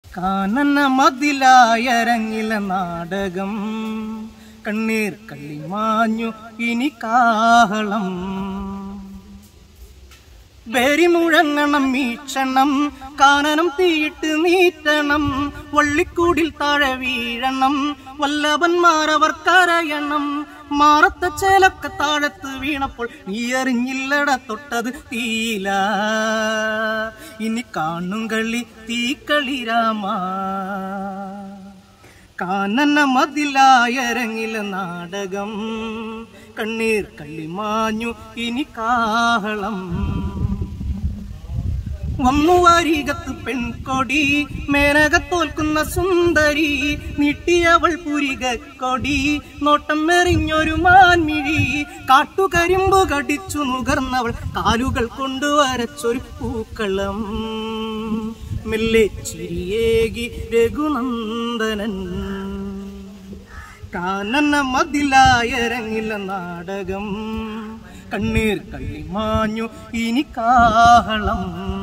കാനന മതിലായരങ്ങിലെ നാടകം കണ്ണീർ കള്ളിമാഞ്ഞു ഇനി കാഹളം ബേരി മുഴങ്ങണം മീക്ഷണം കാനനം തീയിട്ട് നീറ്റണം വള്ളിക്കൂടിൽ താഴെ വീഴണം വല്ലഭന്മാരവർ കരയണം മാറത്ത ചേലൊക്കെ താഴത്ത് വീണപ്പോൾ നീ അറിഞ്ഞില്ലട തൊട്ടത് തീല ഇനി കാണും കളി തീക്കളി രാമ കാനന മതിലായരങ്ങിലെ നാടകം കണ്ണീർ കള്ളിമാഞ്ഞു ഇനി കാഹളം വന്നു വാരികത്ത് പെൺകൊടി മേനകത്തോൽക്കുന്ന സുന്ദരി നീട്ടിയവൾ പുരികക്കൊടി നോട്ടം എറിഞ്ഞൊരു മാൻമിഴി കാട്ടുകരിമ്പു കടിച്ചു നുകർന്നവൾ കാലുകൾ കൊണ്ട് വരച്ചൊരു പൂക്കളം മെല്ലെ ചിരിയേകി രഘുനന്ദനൻ കാനന മതിലായരങ്ങില നാടകം കണ്ണീർ കള്ളിമാഞ്ഞു ഇനി കാഹളം